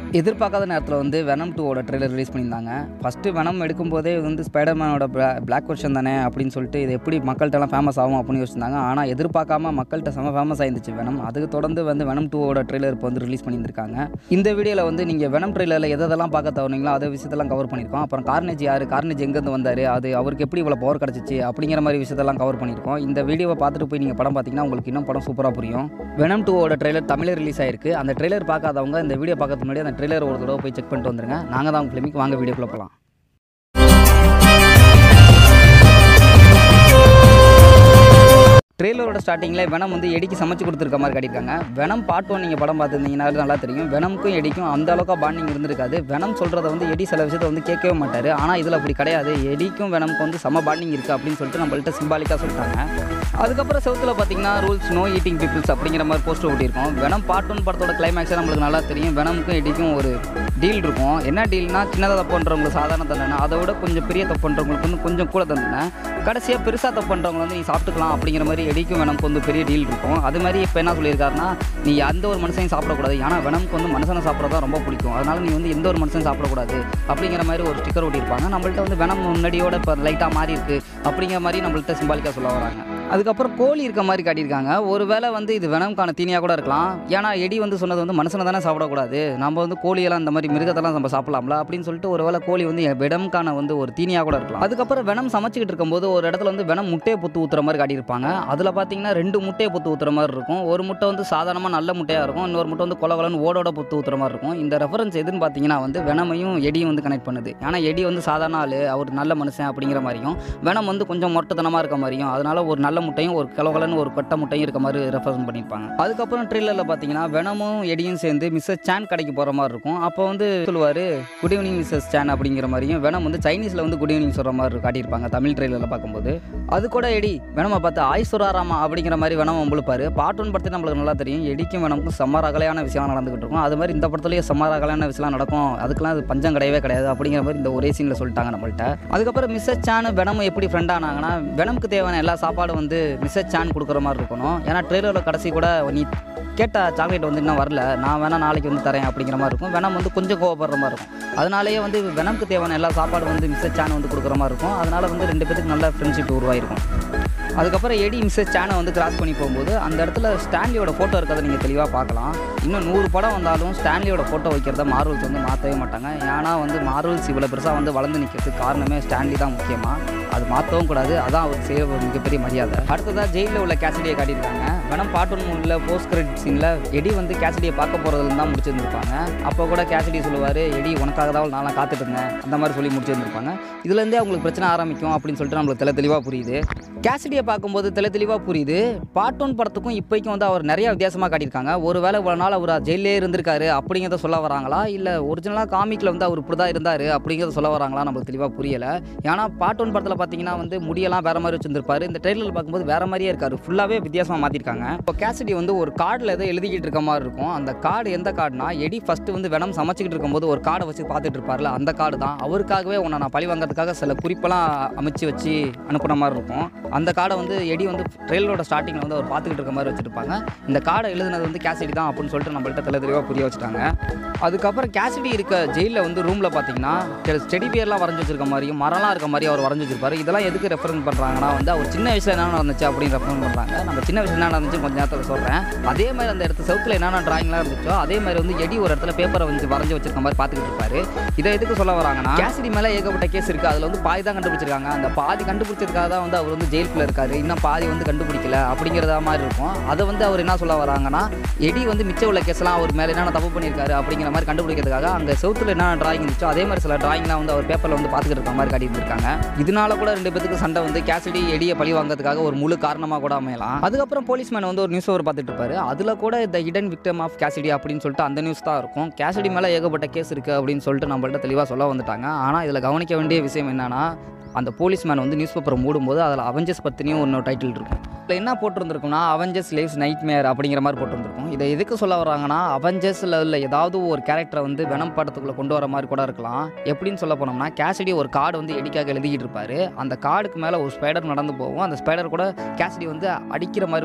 எதிர்பார்க்காத நேரத்தில் வந்து வெனம் டூவோட ட்ரெய்லர் ரிலீஸ் பண்ணியிருந்தாங்க ஃபஸ்ட்டு வெனம் எடுக்கும்போதே வந்து ஸ்பைடர்மேனோட பிளாக் வெர்ஷன் தானே அப்படின்னு சொல்லிட்டு இது எப்படி மக்கள்கிட்டலாம் ஃபேமஸ் ஆகும் அப்படின்னு யோசிச்சிருந்தாங்க ஆனால் எதிர்பார்க்காம மக்கள்கிட்ட செம ஃபேமஸ் ஆயிருந்துச்சு வெனம் அதுக்கு தொடர்ந்து வந்து வெனம் டூவோட ட்ரெய்லர் இப்போ வந்து ரிலீஸ் பண்ணியிருந்திருக்காங்க இந்த வீடியோவில் வந்து நீங்கள் வெனம் ட்ரெய்லரில் எதெல்லாம் பார்க்க தவறீங்களோ அதை விஷயத்தெல்லாம் கவர் பண்ணியிருக்கோம் அப்புறம் கார்னேஜ் யார் கார்னேஜ் எங்கேருந்து வந்தார் அது அவருக்கு எப்படி இவ்வளோ பவர் கிடச்சிச்சு அப்படிங்கிற மாதிரி விஷயத்தெல்லாம் கவர் பண்ணியிருக்கோம் இந்த வீடியோவை பார்த்துட்டு போய் நீங்கள் படம் பார்த்தீங்கன்னா உங்களுக்கு இன்னும் படம் சூப்பராக புரியும் வெனம் டூவோட ட்ரெய்லர் தமிழில் ரிலீஸ் ஆயிருக்கு அந்த ட்ரெய்லர் பார்க்காதவங்க இந்த வீடியோ பார்க்கறதுக்கு முன்னாடி அந்த ட்ரெய்லர் ஒரு தடவை போய் செக் பண்ணிட்டு வந்துருங்க நாங்கள் தான் உங்கள் ஃபிலிமிக்கு வாங்க வீடியோக்குள்ளே போகலாம் ட்ரெய்லரோட ஸ்டார்டிங்கில் வெனம் வந்து எடிக்கு சமைச்சு கொடுத்துருக்க மாதிரி காட்டியிருக்காங்க வெனம் பார்ட் ஒன் நீங்கள் படம் பார்த்துருந்தீங்கன்னா நல்லா தெரியும் வெனம்க்கும் எடிக்கும் அந்த அளவுக்கு பாண்டிங் இருந்திருக்காது வெனம் சொல்கிறத வந்து எடி சில விஷயத்தை வந்து கேட்கவே மாட்டார் ஆனால் இதில் அப்படி கிடையாது எடிக்கும் வெனம்க்கு வந்து சம பாண்டிங் இருக்குது அப்படின்னு சொல்லிட்டு நம்மள்ட்ட சிம்பாலிக்காக சொல்லிட்டாங்க அதுக்கப்புறம் செவத்தில் பார்த்தீங்கன்னா ரூல்ஸ் நோ ஈட்டிங் பீப்புள்ஸ் அப்படிங்கிற மாதிரி போஸ்டர் ஓட்டியிருக்கோம் வெனம் பார்ட் ஒன் படத்தோட கிளைமேக்ஸே நம்மளுக்கு நல்லா தெரியும் வெனமுக்கும் எடிக்கும் ஒரு டீல் இருக்கும் என்ன டீல்னா சின்னதாக தப்பு பண்ணுறவங்களுக்கு சாதாரண தண்டனை அதை விட கொஞ்சம் பெரிய தப்பு பண்ணுறவங்களுக்கு வந்து கொஞ்சம் கூட தண்டனை கடைசியாக பெருசாக தப்பு பண்ணுறவங்க வந்து நீ சாப்பிட்டுக்கலாம் அப்படிங்கிற மாதிரி எடிக்கும் வெனம்க்கு வந்து பெரிய டீல் இருக்கும் அது மாதிரி இப்போ என்ன சொல்லியிருக்காருன்னா நீ எந்த ஒரு மனுஷனையும் சாப்பிடக்கூடாது ஏன்னா வெனம்க்கு வந்து மனுஷனை சாப்பிட்றது தான் ரொம்ப பிடிக்கும் அதனால நீ வந்து எந்த ஒரு மனுஷனும் சாப்பிடக்கூடாது அப்படிங்கிற மாதிரி ஒரு ஸ்டிக்கர் ஓட்டியிருப்பாங்க நம்மள்ட்ட வந்து வெனம் முன்னாடியோட இப்போ லைட்டாக மாறி இருக்கு அப்படிங்கிற மாதிரி நம்மள்ட்ட சிம்பாலிக்காக சொல்ல வராங்க அதுக்கப்புறம் கோழி இருக்க மாதிரி காட்டியிருக்காங்க ஒருவேளை வந்து இது வெனம்கான தீனியாக கூட இருக்கலாம் ஏன்னா எடி வந்து சொன்னது வந்து மனுஷனை தானே சாப்பிடக்கூடாது நம்ம வந்து கோழியெல்லாம் இந்த மாதிரி மிருகத்தெல்லாம் நம்ம சாப்பிடலாம்ல அப்படின்னு சொல்லிட்டு ஒருவேளை கோழி வந்து வெனம்கான வந்து ஒரு தீனியாக கூட இருக்கலாம் அதுக்கப்புறம் வெனம் சமைச்சிக்கிட்டு இருக்கும்போது ஒரு இடத்துல வந்து வெனம் முட்டையை புத்து ஊற்றுற மாதிரி காட்டியிருப்பாங்க அதில் பார்த்தீங்கன்னா ரெண்டு முட்டையை புத்து ஊற்றுற மாதிரி இருக்கும் ஒரு முட்டை வந்து சாதாரணமாக நல்ல முட்டையாக இருக்கும் இன்னொரு முட்டை வந்து கொல கொலன்னு ஓடோட புத்து ஊற்றுற மாதிரி இருக்கும் இந்த ரெஃபரன்ஸ் எதுன்னு பார்த்தீங்கன்னா வந்து வெனமையும் எடியும் வந்து கனெக்ட் பண்ணுது ஏன்னா எடி வந்து சாதாரண ஆள் அவர் நல்ல மனுஷன் அப்படிங்கிற மாதிரியும் வெனம் வந்து கொஞ்சம் மொட்டத்தனமாக இருக்க மாதிரியும் அதனால ஒரு நல்ல முட்டையும் ஒரு கிளகலன்னு ஒரு கொட்டை முட்டையும் இருக்க மாதிரி ரெஃபரன்ஸ் பண்ணியிருப்பாங்க அதுக்கப்புறம் ட்ரெயிலரில் பார்த்தீங்கன்னா வெனமும் எடியும் சேர்ந்து மிஸ்ஸஸ் சேன் கடைக்கு போகிற மாதிரி இருக்கும் அப்போ வந்து சொல்லுவார் குட் ஈவினிங் மிஸ்ஸஸ் சேன் அப்படிங்கிற மாதிரியும் வெனம் வந்து சைனீஸில் வந்து குட் ஈவினிங் சொல்கிற மாதிரி காட்டியிருப்பாங்க தமிழ் ட்ரெயிலரில் பார்க்கும்போது அது கூட எடி வெனமை பார்த்து ஆய்சுராராமா அப்படிங்கிற மாதிரி வெனம் முழுப்பாரு பாட்டு ஒன் படத்தை நம்மளுக்கு நல்லா தெரியும் எடிக்கும் வெனமுக்கும் செம்ம ரகலையான விஷயம் நடந்துகிட்டு இருக்கும் அது மாதிரி இந்த படத்துலேயே செம்ம ரகலையான விஷயம் நடக்கும் அதுக்கெல்லாம் அது பஞ்சம் கிடையவே கிடையாது அப்படிங்கிற மாதிரி இந்த ஒரே சீனில் சொல்லிட்டாங்க நம்மள்ட்ட அதுக்கப்புறம் மிஸ்ஸஸ் சேனு வெனமும் எப்படி ஃப்ரெண்ட் ஆனாங்கன்னா வெனமுக்கு தேவையான எல்லா சாப்பாடும் வந்து மிஸ்ஸஸ் சேன் கொடுக்குற மாதிரி இருக்கணும் ஏன்னா ட்ரெயிலரில் கடைசி கூட நீ கேட்ட சாக்லேட் வந்து இன்னும் வரல நான் வேணா நாளைக்கு வந்து தரேன் அப்படிங்கிற மாதிரி இருக்கும் வெனம் வந்து கொஞ்சம் கோவப்படுற மாதிரி இருக்கும் அதனாலேயே வந்து வெனம்க்கு தேவையான எல்லா சாப்பாடு வந்து மிஸ்ஸஸ் சேன் வந்து கொடுக்குற மாதிரி இருக்கும் அதனால வந்து ரெண்டு பேத்துக்கு நல்ல ஃப்ரெண்ட்ஷிப் உருவாயிருக்கும் அதுக்கப்புறம் எடி மிஸ்ஸஸ் சேனை வந்து கிராஸ் பண்ணி போகும்போது அந்த இடத்துல ஸ்டான்லியோட ஃபோட்டோ இருக்கிறத நீங்கள் தெளிவாக பார்க்கலாம் இன்னும் நூறு படம் வந்தாலும் ஸ்டான்லியோட ஃபோட்டோ வைக்கிறத மார்வல்ஸ் வந்து மாற்றவே மாட்டாங்க ஏன்னா வந்து மார்வல்ஸ் இவ்வளோ பெருசாக வந்து வளர்ந்து நிற்கிறதுக்கு காரணமே ஸ்டான்லி தான் முக்கியமாக அது மாற்றவும் கூடாது அதான் அவர் செய்ய ஒரு மிகப்பெரிய மரியாதை அடுத்ததாக ஜெயிலில் உள்ள கேசடியை காட்டியிருக்காங்க வேணாம் பாட்டு ஒன்று உள்ள போஸ்ட் கிரெடிட் சீனில் எடி வந்து கேசடியை பார்க்க போகிறதுல தான் முடிச்சிருந்துருப்பாங்க அப்போ கூட கேசடி சொல்லுவார் எடி உனக்காக தான் நான்லாம் காத்துட்டு இருந்தேன் அந்த மாதிரி சொல்லி முடிச்சிருந்துருப்பாங்க இதுலேருந்தே அவங்களுக்கு பிரச்சனை ஆரம்பிக்கும் அப்படின்னு சொல்லிட்டு நம்மளுக்கு தெல தெளிவாக புரியுது கேசடியை பார்க்கும்போது தெல தெளிவாக புரியுது பாட்டு ஒன் படத்துக்கும் இப்போக்கும் வந்து அவர் நிறைய வித்தியாசமாக காட்டியிருக்காங்க ஒருவேளை இவ்வளோ நாள் அவர் ஜெயிலே இருந்திருக்காரு அப்படிங்கிறத சொல்ல வராங்களா இல்லை ஒரிஜினலாக காமிக்கில் வந்து அவர் இப்படி தான் இருந்தார் அப்படிங்கிறத சொல்ல வராங்களா நம்மளுக்கு தெளிவாக புரியலை ஏன்னா பாட்டு ஒன் படத்தில் பார்த்தீங்கன்னா வந்து முடியெல்லாம் வேற மாதிரி வச்சிருந்திருப்பாரு இந்த ட்ரெயிலர் பார்க்கும்போது வேற மாதிரியே இருக்காரு ஃபுல்லாகவே வித்தியாசமாக மாற்றிருக்காங்க இப்போ கேசடி வந்து ஒரு கார்டில் ஏதோ எழுதிக்கிட்டு இருக்க மாதிரி இருக்கும் அந்த கார்டு எந்த கார்டுனா எடி ஃபஸ்ட்டு வந்து வெனம் சமைச்சிக்கிட்டு இருக்கும்போது ஒரு கார்டை வச்சு பார்த்துட்டு இருப்பார்ல அந்த கார்டு தான் அவருக்காகவே உன்னை நான் பழி வாங்குறதுக்காக சில குறிப்பெல்லாம் அமைச்சு வச்சு அனுப்புன மாதிரி இருக்கும் அந்த கார்டை வந்து எடி வந்து ட்ரெயிலரோட ஸ்டார்டிங்கில் வந்து அவர் பார்த்துக்கிட்டு இருக்க மாதிரி வச்சுருப்பாங்க இந்த கார்டை எழுதுனது வந்து கேசடி தான் அப்படின்னு சொல்லிட்டு நம்மள்ட்ட தெல தெளிவாக புரிய வச்சுட்டாங்க அதுக்கப்புறம் கேசடி இருக்க ஜெயிலில் வந்து ரூமில் பார்த்தீங்கன்னா ஸ்டெடி பியர்லாம் வரைஞ்சி வச்சிருக்க மாதிரியும் மரம்லாம் இருக்க மாதிரி அவர் வரைஞ்சி வச்சிருப்பாரு இதெல்லாம் எதுக்கு ரெஃபரன்ஸ் பண்ணுறாங்கன்னா வந்து அவர் சின்ன வயசில் என்ன நடந்துச்சு அப்படின்னு ரெஃபரன்ஸ் பண்ணுறாங்க நம்ம சின்ன வயசில் என்ன நடந்துச்சு கொஞ்சம் நேரத்தில் சொல்கிறேன் அதே மாதிரி அந்த இடத்து செவுத்தில் என்னென்ன டிராயிங்லாம் இருந்துச்சோ அதே மாதிரி வந்து எடி ஒரு இடத்துல பேப்பரை வந்து வரைஞ்சி வச்சிருக்க மாதிரி பார்த்துக்கிட்டு இருப்பாரு இதை எதுக்கு சொல்ல வராங்கன்னா கேசடி மேலே ஏகப்பட்ட கேஸ் இருக்குது அதில் வந்து பாதி தான் கண்டுபிடிச்சிருக்காங்க அந்த பாதி கண்டுபிடிச்சதுக்காக தான் வந்து அவர் வந்து ஜெயிலுக்குள்ள இருக்காரு இன்னும் பாதி வந்து கண்டுபிடிக்கல அப்படிங்கிறதா மாதிரி இருக்கும் அதை வந்து அவர் என்ன சொல்ல வராங்கன்னா எடி வந்து மிச்சம் உள்ள கேஸ்லாம் அவர் மேலே என்னென்ன தப்பு பண்ணியிருக்காரு அப்படிங்கிற மாதிரி கண்டுபிடிக்கிறதுக்காக அங்கே செவுத்தில் என்னென்ன டிராயிங் இருந்துச்சோ அதே மாதிரி சில டிராயிங்லாம் வந்து அவர் பேப்பரில் வந்து பார்த்துக்கிட்டு இருக்க மாதிரி காட்டியிருந்திருக்காங்க இதனால கூட ரெண்டு பேத்துக்கு சண்டை வந்து கேசடி எடியை பழி வாங்குறதுக்காக ஒரு முழு காரணமாக கூட அமையலாம் அதுக்கப்புறம் போலீஸ்மேன் வந்து ஒரு நியூஸ் அவர் பார்த்துட்டு இருப்பாரு அதில் கூட the hidden victim of casualty அப்படின்னு சொல்லிட்டு அந்த நியூஸ் தான் இருக்கும் கேசடி மேலே ஏகப்பட்ட கேஸ் இருக்குது அப்படின்னு சொல்லிட்டு நம்மள்ட்ட தெளிவாக சொல்ல வந்துட்டாங்க ஆனால் இதில் கவனிக்க வேண்டிய விஷயம் என்னன்னா அந்த போலீஸ்மேன் வந்து நியூஸ் பேப்பரை மூடும்போது அதில் அவெஞ்சர்ஸ் பற்றினியும் ஒன்று டைட்டில் இருக்கும் இதில் என்ன போட்டிருந்துருக்கும்னா அவெஞ்சர்ஸ் லைவ்ஸ் நைட் மேர் அப்படிங்கிற மாதிரி போட்டிருந்துருக்கும் இதை எதுக்கு சொல்ல வராங்கன்னா அவெஞ்சர்ஸில் உள்ள ஏதாவது ஒரு கேரக்டரை வந்து வெனம் படத்துக்குள்ளே கொண்டு வர மாதிரி கூட இருக்கலாம் எப்படின்னு சொல்ல போனோம்னா கேசடி ஒரு கார்டு வந்து எடிக்காக எழுதிக்கிட்டு இருப்பாரு அந்த கார்டுக்கு மேலே ஒரு ஸ்பைடர் நடந்து போகும் அந்த ஸ்பைடர் கூட கேசடி வந்து அடிக்கிற மாதிரி ஒரு சீன்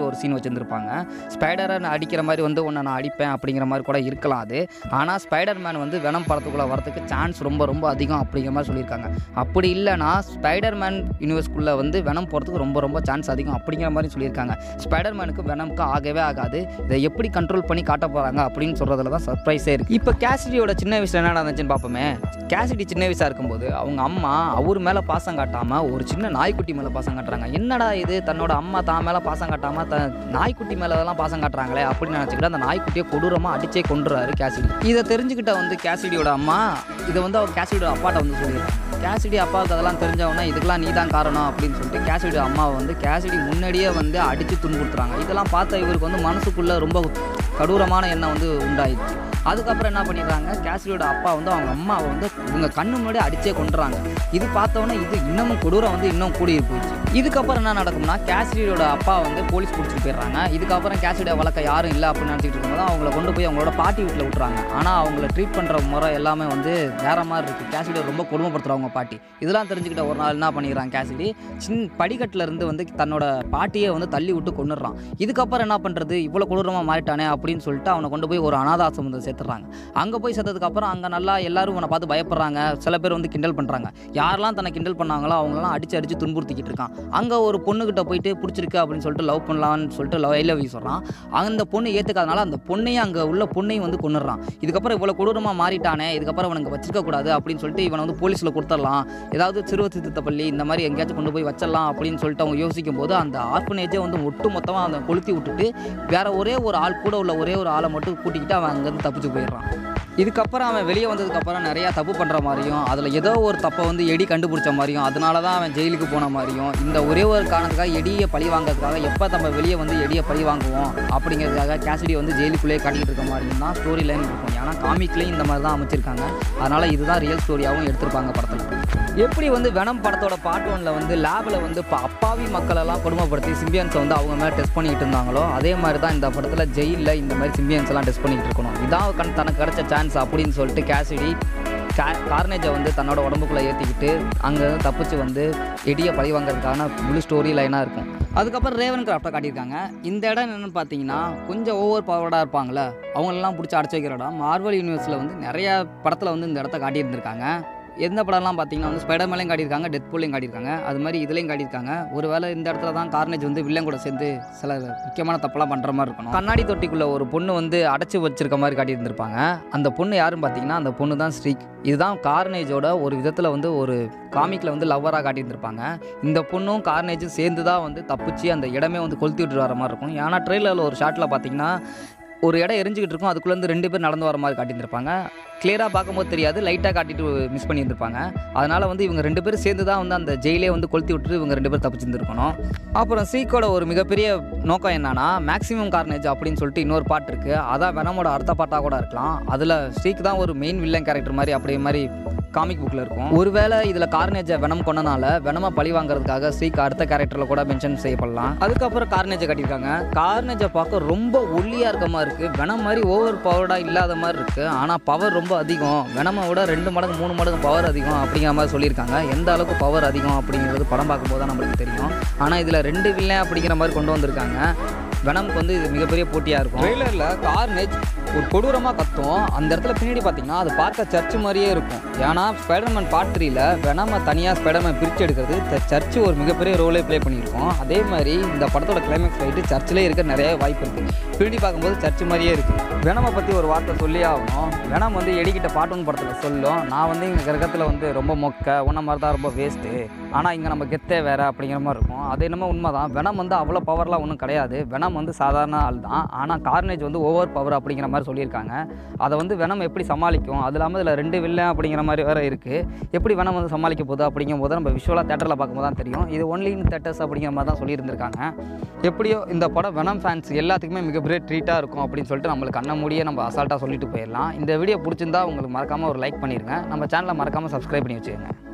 வச்சுருந்துருப்பாங்க ஸ்பைடரை நான் அடிக்கிற மாதிரி வந்து உன்னை நான் அடிப்பேன் அப்படிங்கிற மாதிரி கூட இருக்கலாம் அது ஆனால் ஸ்பைடர் மேன் வந்து வெனம் படத்துக்குள்ளே வரதுக்கு சான்ஸ் ரொம்ப ரொம்ப அதிகம் அப்படிங்கிற மாதிரி சொல்லியிருக்காங்க அப்படி இல்லைனா ஸ்பைடர் மேன் யூனிவர்ஸ்குள்ளே வந்து வெனம் போகிறதுக்கு ரொம்ப ரொம்ப சான்ஸ் அதிகம் அப்படிங்கிற மாதிரி சொல்லியிருக்காங்க ஸ்பைடர் மேனுக்கு வெனம்க்கு ஆகவே ஆகாது இதை எப்படி கண்ட்ரோல் பண்ணி காட்ட போகிறாங்க அப்படின்னு சொல்கிறதுல தான் சர்ப்ரைஸே இருக்குது இப்போ கேசிடியோட சின்ன வயசில் என்ன நடந்துச்சுன்னு பார்ப்போமே கேசிடி சின்ன வயசாக இருக்கும்போது அவங்க அம்மா அவர் மேலே பாசம் காட்டாமல் ஒரு சின்ன நாய்க்குட்டி மேலே பாசம் காட்டுறாங்க என்னடா இது தன்னோட அம்மா தான் மேலே பாசம் காட்டாமல் த நாய்க்குட்டி மேலே தான் பாசம் காட்டுறாங்களே அப்படின்னு நினச்சிக்கிட்டு அந்த நாய்க்குட்டியை கொடூரமாக அடிச்சே கொண்டுறாரு கேசிடி இதை தெரிஞ்சுக்கிட்ட வந்து கேசிடியோட அம்மா இதை வந்து அவர் கேசிடியோட அப்பாட்ட வந்து சொல்லிடுறாங்க கேசிடி அப்பாவுக்கு அதெல்லாம் தெரிஞ்சவொன்னே இதுக்கெல்லாம் நீ தான் காரணம் அப்படின்னு சொல்லிட்டு கேசிடி அம்மாவை வந்து கேசிடி முன்னாடியே வந்து அடித்து துன்புறுத்துறாங்க இதெல்லாம் பார்த்த இவருக்கு வந்து மனசுக்குள்ளே ரொம்ப கடூரமான எண்ணம் வந்து உண்டாயிடுச்சு அதுக்கப்புறம் என்ன பண்ணிடுறாங்க கேசிடியோட அப்பா வந்து அவங்க அம்மாவை வந்து இவங்க கண்ணு முன்னாடி அடிச்சே கொண்டுறாங்க இது பார்த்தோன்னே இது இன்னமும் கொடூரம் வந்து இன்னும் கூடி போயிடுச்சு இதுக்கப்புறம் என்ன நடக்கும்னா கேசிடியோட அப்பா வந்து போலீஸ் பிடிச்சிட்டு போயிடுறாங்க இதுக்கப்புறம் கேசிடியை வளர்க்க யாரும் இல்லை அப்படின்னு நினச்சிட்டு இருக்கும்போது அவங்கள கொண்டு போய் அவங்களோட பாட்டி வீட்டில் விட்டுறாங்க ஆனால் அவங்கள ட்ரீட் பண்ணுற முறை எல்லாமே வந்து வேற மாதிரி இருக்குது கேசிடியை ரொம்ப கொடுமைப்படுத்துகிறவங்க பாட்டி இதெல்லாம் தெரிஞ்சுக்கிட்ட ஒரு நாள் என்ன பண்ணிடுறாங்க கேசிடி சின் படிக்கட்டில் இருந்து வந்து தன்னோட பாட்டியை வந்து தள்ளி விட்டு கொண்டுடுறான் இதுக்கப்புறம் என்ன பண்ணுறது இவ்வளோ கொடூரமாக மாறிட்டானே அப்படின்னு சொல்லிட்டு அவனை கொண்டு போய் ஒரு அனாதாசிரமத்தை சேர்த்துறாங்க அங்கே போய் சேர்த்ததுக்கப்புறம் அங்கே நல்லா எல்லாரும் உன்னை பார்த்து பயப்படுறாங்க சில பேர் வந்து கிண்டல் பண்ணுறாங்க யாரெல்லாம் தன்னை கிண்டல் பண்ணாங்களோ அவங்களாம் அடிச்சு அடிச்சு துன்புறுத்திக்கிட்டு இருக்கான் அங்கே ஒரு பொண்ணுக்கிட்ட போயிட்டு பிடிச்சிருக்கு அப்படின்னு சொல்லிட்டு லவ் பண்ணலாம்னு சொல்லிட்டு லவ் ஐ லவ் யூ சொல்கிறான் அந்த பொண்ணு ஏற்றுக்காதனால அந்த பொண்ணையும் அங்கே உள்ள பொண்ணையும் வந்து கொண்டுடுறான் இதுக்கப்புறம் இவ்வளோ கொடூரமாக மாறிட்டானே இதுக்கப்புறம் அவனுக்கு வச்சிருக்க கூடாது அப்படின்னு சொல்லிட்டு இவனை வந்து போலீஸில் கொடுத்துடலாம் ஏதாவது சிறுவ சிறுத்த பள்ளி இந்த மாதிரி எங்கேயாச்சும் கொண்டு போய் வச்சிடலாம் அப்படின்னு சொல்லிட்டு அவங்க யோசிக்கும் போது அந்த ஆர்ஃபனேஜை வந்து ஒட்டு மொத்தமாக அந்த கொளுத்தி விட்டுட்டு வேற ஒரே ஒரு ஆள் கூட உள்ள ஒரே ஒரு ஆளை மட்டும் கூட்டிக்கிட்டு அவன் அங்கேருந்து தப்பிச்சு போயிடுறான் இதுக்கப்புறம் அவன் வெளியே வந்ததுக்கப்புறம் நிறையா தப்பு பண்ணுற மாதிரியும் அதில் ஏதோ ஒரு தப்பை வந்து எடி கண்டுபிடிச்ச மாதிரியும் அதனால தான் அவன் ஜெயிலுக்கு போன மாதிரியும் இந்த ஒரே ஒரு காரணத்துக்காக எடியை பழி வாங்குறதுக்காக எப்போ நம்ம வெளியே வந்து எடியை பழி வாங்குவோம் அப்படிங்கிறதுக்காக கேசிடி வந்து ஜெயிலுக்குள்ளேயே காட்டிக்கிட்டு இருக்க மாதிரியும் தான் ஸ்டோரி லைன் இருக்கும் ஏன்னா காமிக்லேயும் இந்த மாதிரி தான் அமைச்சிருக்காங்க அதனால் இதுதான் ரியல் ஸ்டோரியாகவும் எடுத்திருப்பாங்க படத்தில் எப்படி வந்து வெனம் படத்தோட பார்ட் ஒன்ல வந்து லேபில் வந்து இப்போ அப்பாவி மக்களெல்லாம் கொடுமைப்படுத்தி சிம்பியன்ஸை வந்து அவங்க மேலே டெஸ்ட் பண்ணிக்கிட்டு இருந்தாங்களோ அதே மாதிரி தான் இந்த படத்தில் ஜெயிலில் இந்த மாதிரி சிம்பியன்ஸ் எல்லாம் டெஸ்ட் பண்ணிக்கிட்டு இருக்கணும் இதான் கண் தனக்கு கிடைச்ச சான்ஸ் அப்படின்னு சொல்லிட்டு கேசிடி கா கார்னேஜை வந்து தன்னோட உடம்புக்குள்ளே ஏற்றிக்கிட்டு அங்கே தப்பிச்சு வந்து எடியை பழி வாங்குறதுக்கான முழு ஸ்டோரி லைனாக இருக்கும் அதுக்கப்புறம் ரேவன் கிராஃப்டை காட்டியிருக்காங்க இந்த இடம் என்னென்னு பார்த்தீங்கன்னா கொஞ்சம் ஓவர் பவர்டாக இருப்பாங்களே அவங்களெல்லாம் பிடிச்சி அடைச்சி வைக்கிற இடம் மார்வல் யூனிவர்ஸில் வந்து நிறையா படத்தில் வந்து இந்த இடத்த காட்டியிருந்திருக்காங்க எந்த படம்லாம் பார்த்தீங்கன்னா வந்து ஸ்பைடர் மேலேயும் காட்டியிருக்காங்க டெத் பூலையும் காட்டியிருக்காங்க அது மாதிரி இதுலேயும் காட்டியிருக்காங்க ஒருவேளை இந்த இடத்துல தான் கார்னேஜ் வந்து வில்லன் கூட சேர்ந்து சில முக்கியமான தப்பெல்லாம் பண்ணுற மாதிரி இருக்கணும் கண்ணாடி தொட்டிக்குள்ளே ஒரு பொண்ணு வந்து அடைச்சி வச்சிருக்க மாதிரி காட்டியிருந்திருப்பாங்க அந்த பொண்ணு யாருன்னு பார்த்தீங்கன்னா அந்த பொண்ணு தான் ஸ்ரீக் இதுதான் கார்னேஜோட ஒரு விதத்தில் வந்து ஒரு காமிக்கில் வந்து லவ்வராக காட்டியிருந்திருப்பாங்க இந்த பொண்ணும் கார்னேஜும் சேர்ந்து தான் வந்து தப்பிச்சு அந்த இடமே வந்து கொளுத்தி விட்டு வர மாதிரி இருக்கும் ஏன்னா ட்ரெயிலரில் ஒரு ஷாட்டில் பார்த்தீங்கன்னா ஒரு இடம் எரிஞ்சுக்கிட்டு இருக்கும் அதுக்குள்ளேருந்து ரெண்டு பேர் நடந்து வர மாதிரி காட்டியிருந்திருப்பாங்க கிளியராக பார்க்கும்போது தெரியாது லைட்டாக காட்டிட்டு மிஸ் பண்ணியிருந்திருப்பாங்க அதனால் வந்து இவங்க ரெண்டு பேரும் சேர்ந்து தான் வந்து அந்த ஜெயிலே வந்து கொளுத்தி விட்டுட்டு இவங்க ரெண்டு பேரும் தப்பிச்சிருந்துருக்கணும் அப்புறம் சீக்கோட ஒரு மிகப்பெரிய நோக்கம் என்னன்னா மேக்ஸிமம் கார்னேஜ் அப்படின்னு சொல்லிட்டு இன்னொரு பாட்டு இருக்குது அதான் வெனமோட அடுத்த பாட்டாக கூட இருக்கலாம் அதில் ஸ்ரீக் தான் ஒரு மெயின் வில்லன் கேரக்டர் மாதிரி அப்படி மாதிரி காமிக் புக்கில் இருக்கும் ஒருவேளை இதில் கார்னேஜை வெனம் கொண்டனால வெனமை பழி வாங்குறதுக்காக ஸ்ரீக் அடுத்த கேரக்டரில் கூட மென்ஷன் செய்யப்படலாம் அதுக்கப்புறம் கார்னேஜை கட்டியிருக்காங்க கார்னேஜை பார்க்க ரொம்ப ஒல்லியாக இருக்க மாதிரி இருக்குது வெனம் மாதிரி ஓவர் பவர்டாக இல்லாத மாதிரி இருக்குது ஆனால் பவர் ரொம்ப அதிகம் வெனமை விட ரெண்டு மடங்கு மூணு மடங்கு பவர் அதிகம் அப்படிங்கிற மாதிரி சொல்லியிருக்காங்க எந்த அளவுக்கு பவர் அதிகம் அப்படிங்கிறது படம் பார்க்கும்போது தான் நம்மளுக்கு தெரியும் ஆனால் இதில் ரெண்டு வில்லன் அப்படிங்கிற மாதிரி கொண்டு வந்திருக்காங்க வெனம்க்கு வந்து இது மிகப்பெரிய போட்டியாக இருக்கும் ட்ரெய்லரில் கார்னேஜ் ஒரு கொடூரமாக கத்தும் அந்த இடத்துல பின்னாடி பார்த்தீங்கன்னா அது பார்க்க சர்ச் மாதிரியே இருக்கும் ஏன்னா ஸ்பைடர்மேன் பார்ட் த்ரீல வெனமை தனியாக ஸ்பைடர்மேன் பிரித்து எடுக்கிறது இந்த சர்ச் ஒரு மிகப்பெரிய ரோலே ப்ளே பண்ணியிருக்கோம் அதே மாதிரி இந்த படத்தோட கிளைமேக்ஸ் ஃபைட்டு சர்ச்சிலே இருக்க நிறைய வாய்ப்பு இருக்குது பின்னாடி பார்க்கும்போது சர்ச் மாதிரியே இருக்குது வெனமை பற்றி ஒரு வார்த்தை சொல்லி ஆகணும் வெனம் வந்து எடிக்கிட்ட பாட்டுன்னு படத்தில் சொல்லும் நான் வந்து இங்கே கிரகத்தில் வந்து ரொம்ப மொக்க உன்ன மாதிரி தான் ரொம்ப வேஸ்ட்டு ஆனால் இங்கே நம்ம கெத்தே வேறு அப்படிங்கிற மாதிரி இருக்கும் அது என்னமோ உண்மை தான் வெனம் வந்து அவ்வளோ பவர்லாம் ஒன்றும் கிடையாது வெனம் வந்து சாதாரண ஆள் தான் ஆனால் கார்னேஜ் வந்து ஓவர் பவர் அப்படிங்கிற மாதிரி சொல்லியிருக்காங்க அதை வந்து வெனம் எப்படி சமாளிக்கும் அது இல்லாமல் இதில் ரெண்டு வில்லன் அப்படிங்கிற மாதிரி வேறு இருக்குது எப்படி வெனம் வந்து சமாளிக்க போகுது அப்படிங்கும் போது நம்ம விஷுவலாக தேட்டரில் பார்க்கும்போது தான் தெரியும் இது ஒன்லி இன் தேட்டர்ஸ் அப்படிங்கிற மாதிரி தான் சொல்லியிருந்திருக்காங்க எப்படியோ இந்த படம் வெனம் ஃபேன்ஸ் எல்லாத்துக்குமே மிகப்பெரிய ட்ரீட்டாக இருக்கும் அப்படின்னு சொல்லிட்டு நம்மளுக்கு கண்ண முடிய நம்ம அசால்ட்டாக சொல்லிட்டு போயிடலாம் இந்த வீடியோ பிடிச்சிருந்தா உங்களுக்கு மறக்காமல் ஒரு லைக் பண்ணிடுங்க நம்ம சேனலை மறக்காமல் சப்ஸ்கிரைப் பண்ணி வச்சுக்கோங்க